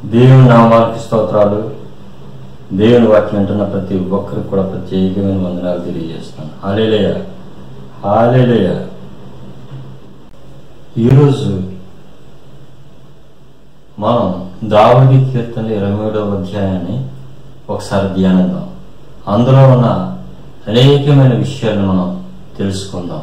దేవుని నామానికి స్తోత్రాలు దేవుని వాక్యం వింటున్న ప్రతి ఒక్కరికి కూడా ప్రత్యేకమైన వందనాలు తెలియజేస్తాను హాలేలయ హాలేలయ ఈరోజు మనం దావడి కీర్తన ఇరవై మూడవ అధ్యాయాన్ని ఒకసారి ధ్యానిద్దాం అందులో ఉన్న అనేకమైన విషయాలను మనం తెలుసుకుందాం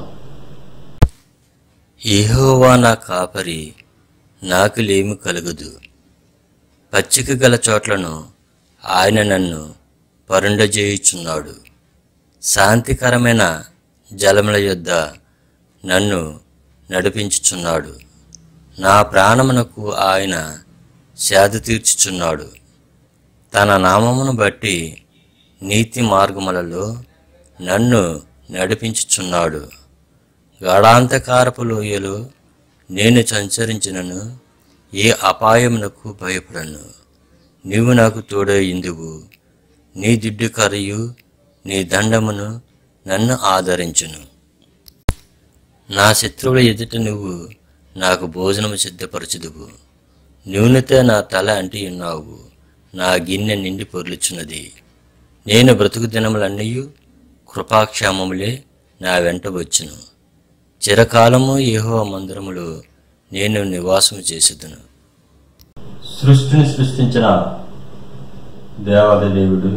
యెహోవా నా కాపరి నాకు లేమి కలుగదు పచ్చిక గల చోట్లను ఆయన నన్ను పరుండజేయుచున్నాడు శాంతికరమైన జలముల యొద్ద నన్ను నడిపించుచున్నాడు నా ప్రాణమునకు ఆయన శాది తీర్చుచున్నాడు తన నామమును బట్టి నీతి మార్గములలో నన్ను నడిపించుచున్నాడు గాఢాంతకారపు లోయలో నేను సంచరించినను ఏ అపాయమునకు భయపడను నీవు నాకు తోడై ఇందువు నీ దిడ్డు కరియు నీ దండమును నన్ను ఆదరించును నా శత్రువుల ఎదుట నువ్వు నాకు భోజనము సిద్ధపరచుదువు నూనెతో నా తల అంటి ఉన్నావు నా గిన్నె నిండి పొర్లుచున్నది నేను బ్రతుకు దినములన్నీ కృపాక్షేమములే నా వెంట వచ్చును చిరకాలము యెహోవా మందిరములో నేను నివాసము చేసేదను సృష్టిని సృష్టించిన దేవాది దేవుడు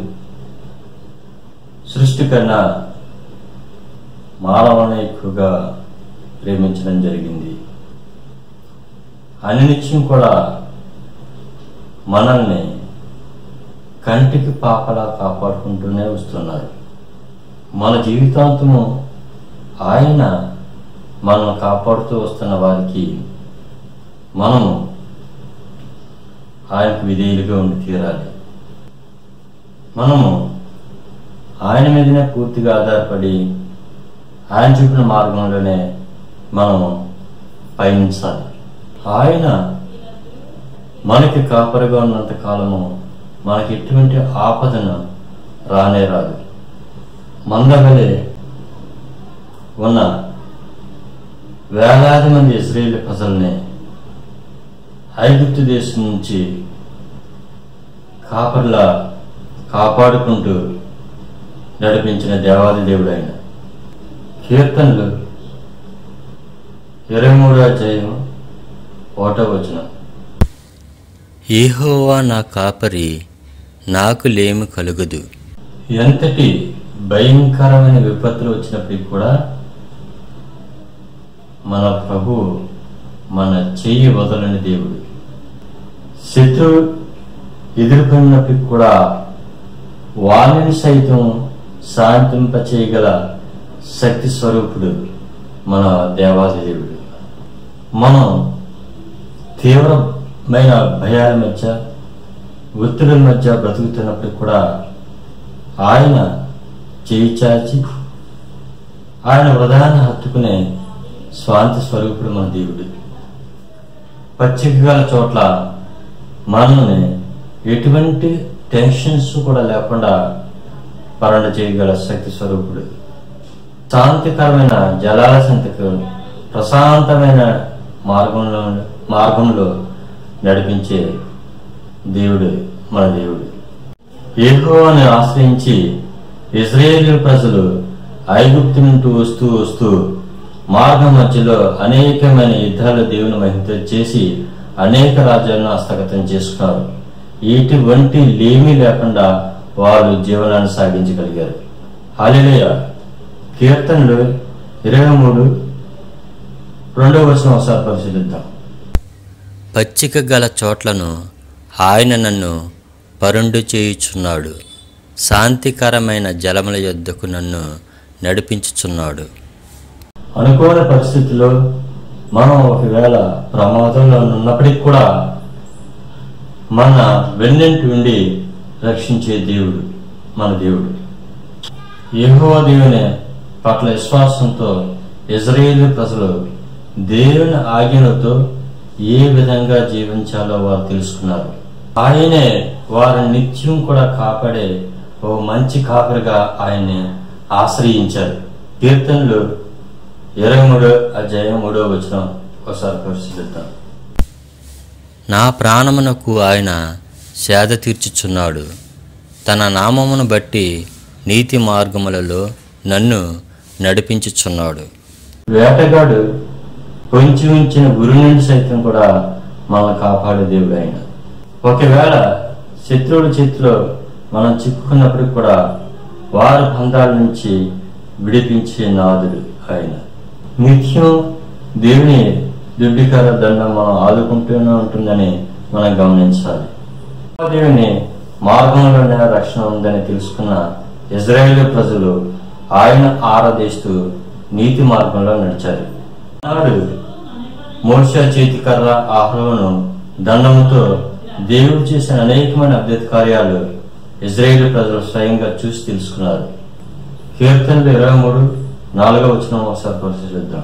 సృష్టి కన్నా మానవుని ఎక్కువగా ప్రేమించడం జరిగింది అనినిత్యం కూడా మనల్ని కంటికి పాపలా కాపాడుకుంటూనే వస్తున్నారు మన జీవితాంతము ఆయన మనల్ని కాపాడుతూ వస్తున్న వారికి మనము ఆయనకు విధేయులుగా ఉండి తీరాలి మనము ఆయన మీదనే పూర్తిగా ఆధారపడి ఆయన చూపిన మార్గంలోనే మనము పయనించాలి ఆయన మనకి కాపరిగా ఉన్నంత కాలము మనకి ఎటువంటి ఆపదను రానే రాదు మందగలే ఉన్న వేలాది మంది ఇజ్రాయేల్ ప్రజల్ని ఐగుప్తు దేశం నుంచి కాపర్లా కాపాడుకుంటూ నడిపించిన దేవాది దేవుడు ఆయన కీర్తనలు ఇరవై మూడో అధ్యాయం ఒకటో వచనం యెహోవా నా కాపరి నాకు లేమి కలుగదు ఎంతటి భయంకరమైన విపత్తులు వచ్చినప్పటికీ కూడా మన ప్రభు మన చెయ్యి వదలని దేవుడు శత్రువు ఎదుర్కొన్నప్పటికి కూడా వాణిని సైతం శాంతింప చేయగల శక్తి స్వరూపుడు మన దేవాది దేవుడు మనం తీవ్రమైన భయాల మధ్య ఒత్తిడిల మధ్య బ్రతుకుతున్నప్పటికి కూడా ఆయన చేయి చాచి ఆయన హృదయాన్ని హత్తుకునే స్వాంతి స్వరూపుడు మన దేవుడు పచ్చిక గల చోట్ల మనల్ని ఎటువంటి టెన్షన్స్ కూడా లేకుండా పరణ చేయగల శక్తి స్వరూపుడు శాంతికరమైన జలాల సంతకు ప్రశాంతమైన మార్గంలో మార్గంలో నడిపించే దేవుడు మన దేవుడు యెహోవాను ఆశ్రయించి ఇజ్రాయేలు ప్రజలు ఐగుప్తు నుండి వస్తూ వస్తూ మార్గం మధ్యలో అనేకమైన యుద్ధాలు దేవుని మహిమతో చేసి అనేక రాజ్యాలను హస్తగతం చేసుకున్నారు ఎటువంటి లేమి లేకుండా వారు జీవనాన్ని సాగించగలిగారు హాలిలేయ కీర్తనలు ఇరవై మూడు రెండవ వచనం ఒకసారి పరిశీలిద్దాం పచ్చిక గల చోట్లను ఆయన నన్ను పరుండు చేయుచున్నాడు శాంతికరమైన జలముల యొద్దకు నన్ను నడిపించుచున్నాడు అనుకోని పరిస్థితిలో మనం ఒకవేళ ప్రమాదంలో ఉన్నప్పటికీ కూడా మన వెన్నెంటి ఉండి రక్షించే దేవుడు మన దేవుడు యెహోవా దేవుని పట్ల విశ్వాసంతో ఇజ్రాయేల్ ప్రజలు దేవుని ఆజ్ఞలతో ఏ విధంగా జీవించాలో వారు తెలుసుకున్నారు ఆయనే వారు నిత్యం కూడా కాపాడే ఓ మంచి కాపరిగా ఆయన్ని ఆశ్రయించారు కీర్తనలు ఇరవై మూడో అధ్యాయం మూడో వచనం ఒకసారి పరిశీలిద్దాం నా ప్రాణమునకు ఆయన సేద తీర్చుచున్నాడు తన నామమును బట్టి నీతి మార్గములలో నన్ను నడిపించుచున్నాడు వేటగాడు పొంచి ఉంచిన గురి నుండి సైతం కూడా మనల్ని కాపాడే దేవుడు ఆయన ఒకవేళ శత్రువుల చేతిలో మనం చిక్కుకున్నప్పటికి కూడా వారి బంధాల నుంచి విడిపించే నాదుడు ఆయన నిత్యం దేవుని దుడ్డికర దండం మనం ఆదుకుంటూనే ఉంటుందని మనం గమనించాలి దేవుని మార్గంలోనే రక్షణ ఉందని తెలుసుకున్న ఇజ్రాయేల్ ప్రజలు ఆయన ఆరాధిస్తూ నీతి మార్గంలో నడిచారు నాడు మోష చేతి కర్ర ఆహ్వాను దండముతో దేవుడు చేసిన అనేకమైన అద్భుత కార్యాలు ఇజ్రాయేల్ ప్రజలు స్వయంగా చూసి తెలుసుకున్నారు కీర్తనలు ఇరవై మూడు నాలుగో వచ్చిన ఒకసారి పరిశీలిద్దాం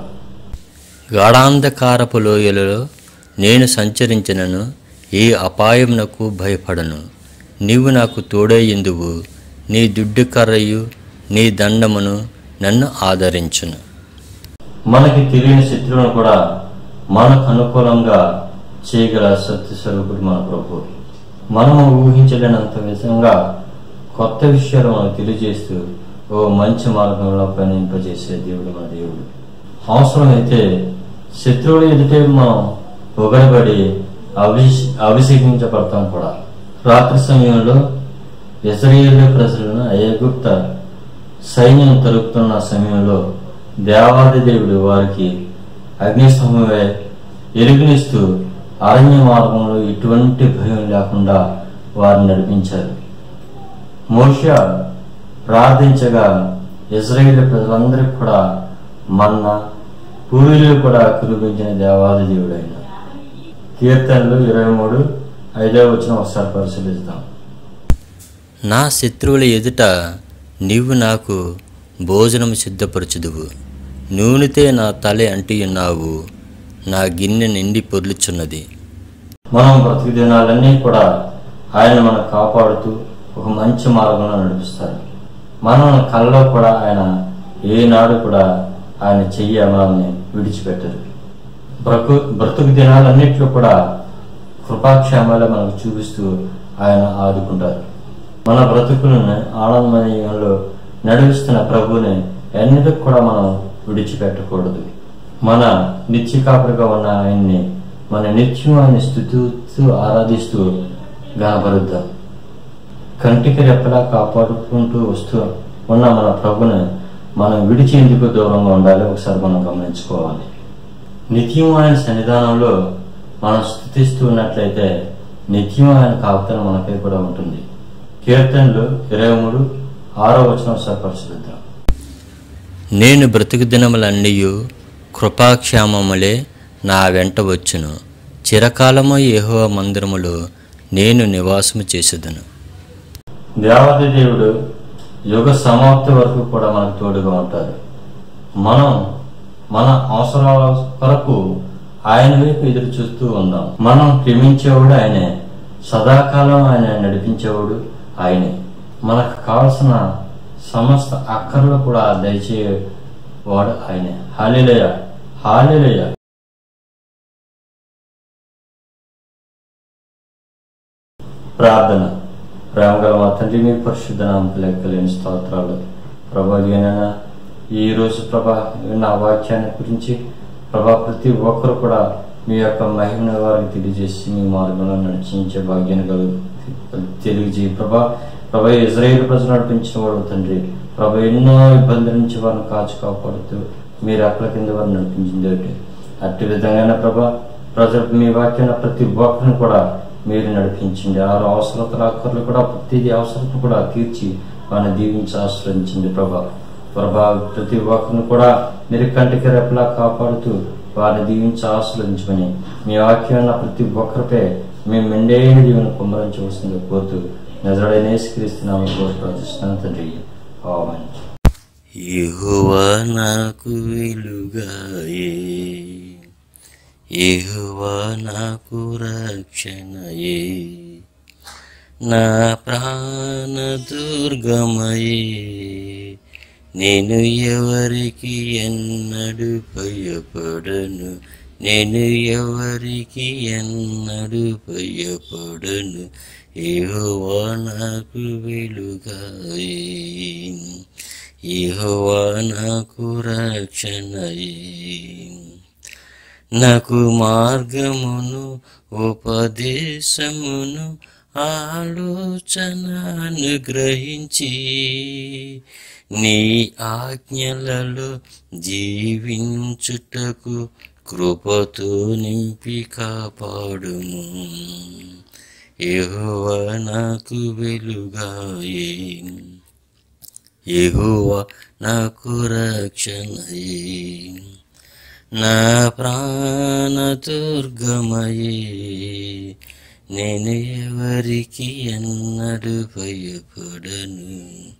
గాఢాంధకారపు లోయలలో నేను సంచరించినను ఏ అపాయమునకు భయపడను నీవు నాకు తోడేయిందువు నీ దుడ్డు కర్రయు నీ దండమును నన్ను ఆదరించును మనకి తెలియని శత్రువును కూడా మనకు అనుకూలంగా చేయగల సత్య స్వరూపుడు మన ప్రభు మనము ఊహించలేనంత విధంగా కొత్త విషయాలు మనకు తెలియజేస్తూ ఓ మంచి మార్గంలో పయనింపజేసే దేవుడు మన దేవుడు అవసరమైతే శత్రువులు ఎదుటే మనం పొగడబడి అభిష్ అభిషేకించబడతాం కూడా రాత్రి సమయంలో ఇజ్రాయేల్ ప్రజలను అయ్యగుప్త సైన్యం తరుపుతున్న సమయంలో దేవాది దేవుడు వారికి అగ్నిస్తంభమే ఎలుగునిస్తూ అరణ్య మార్గంలో ఎటువంటి భయం లేకుండా వారిని నడిపించారు మోష ప్రార్థించగా ఇజ్రాయేల్ ప్రజలందరికీ కూడా మన్న పూర్వీకులు కూడా కురిపించిన దేవాది దేవుడు ఆయన కీర్తనలు ఇరవై మూడు ఐదవ వచ్చిన ఒకసారి పరిశీలిస్తాం నా శత్రువుల ఎదుట నీవు నాకు భోజనము సిద్ధపరచుదువు నూనెతే నా తల అంటియున్నావు నా గిన్నె నిండి పొర్లుచున్నది మనం బ్రతికి దినాలన్నీ కూడా ఆయన మనం కాపాడుతూ ఒక మంచి మార్గంలో నడిపిస్తారు మనం కళ్ళలో కూడా ఆయన ఏనాడు కూడా ఆయన చెయ్యి మనల్ని విడిచిపెట్టరు బ్రతు బ్రతుకు దినాలన్నింటిలో కూడా కృపాక్షేమాలు మనకు చూపిస్తూ ఆయన ఆదుకుంటారు మన బ్రతుకులను ఆనందమయంలో నడిపిస్తున్న ప్రభువుని ఎన్నిటికి కూడా మనం విడిచిపెట్టకూడదు మన నిత్య కాపురిగా ఉన్న ఆయన్ని మన నిత్యం ఆయన స్థుతిస్తూ ఆరాధిస్తూ గనపరుద్దాం కంటికి రెప్పలా కాపాడుకుంటూ వస్తూ ఉన్న మన ప్రభుని మనం విడిచి ఎందుకు దూరంగా ఉండాలి ఒకసారి మనం గమనించుకోవాలి నిత్యం ఆయన సన్నిధానంలో మనం స్థుతిస్తూ ఉన్నట్లయితే నిత్యం ఆయన కాపుతల మనపై కూడా ఉంటుంది కీర్తనలు ఇరవై మూడు ఆరో వచ్చిన ఒకసారి పరిశీలిద్దాం నేను బ్రతుకు దినములన్నీయు కృపాక్షేమములే నా వెంట వచ్చును చిరకాలము యెహోవా మందిరములో నేను నివాసము చేసేదను దేవాది దేవుడు యుగ సమాప్తి వరకు కూడా మనకు తోడుగా ఉంటారు మనం మన అవసరాల కొరకు ఆయన వైపు ఎదురు చూస్తూ ఉందాం మనం ప్రేమించేవాడు ఆయనే సదాకాలం ఆయన నడిపించేవాడు ఆయనే మనకు కావలసిన సమస్త అక్కర్లు కూడా దయచేవాడు ఆయనే హాలిలయ హాలిలయ ప్రార్థన ప్రేమగల మా తండ్రి మీ పరిశుద్ధ నామకు లెక్కలేని స్తోత్రాలు ప్రభా ఏనైనా ఈ రోజు ప్రభా విన్న వాక్యాన్ని గురించి ప్రభా ప్రతి ఒక్కరు కూడా మీ యొక్క మహిమను వారికి తెలియజేసి మీ మార్గంలో నడిచించే భాగ్యాన్ని కలుగు తెలియజేయి ప్రభా ప్రభా ఇజ్రాయేల్ ప్రజలు నడిపించిన వాడు తండ్రి ప్రభా ఎన్నో ఇబ్బందుల నుంచి వారిని కాచు కాపాడుతూ మీరు అక్కల కింద వారిని నడిపించింది ఒకటి అట్టి విధంగానే ప్రభా ప్రజలు మీ వాక్యాన్ని ప్రతి ఒక్కరిని కూడా మీరు నడిపించండి ఆరు అవసరతల అక్కర్లు కూడా ప్రతిదీ అవసరతను కూడా తీర్చి వారిని దీవించి ఆశ్రయించండి ప్రభా ప్రభా ప్రతి ఒక్కరిని కూడా మీరు కంటికి రెప్పలా కాపాడుతూ వారిని దీవించి ఆశ్రయించమని మీ వాక్యం ప్రతి ఒక్కరిపై మీ మెండైన దీవెన కుమ్మరించవలసింది కోరుతూ నజరడైన యేసుక్రీస్తునామం కోరి ప్రార్థిస్తున్నాను తండ్రి ఆమేన్ యెహోవా నాకు వెలుగాయే యెహోవా నాకు రక్షణయే నా ప్రాణ దుర్గమయే నేను ఎవరికి ఎన్నడు భయపడను నేను ఎవరికి ఎన్నడు భయపడను యెహోవా నాకు వెలుగాయి యెహోవా నాకు రక్షణయే నాకు మార్గమును ఉపదేశమును ఆలోచన అనుగ్రహించి నీ ఆజ్ఞలలో జీవించుటకు కృపతో నింపి కాపాడుము యెహోవా నాకు వెలుగాయే యెహోవా నాకు రక్షణయే నా ప్రాణ దుర్గమయే నేను ఎవరికి ఎన్నడు భయపడను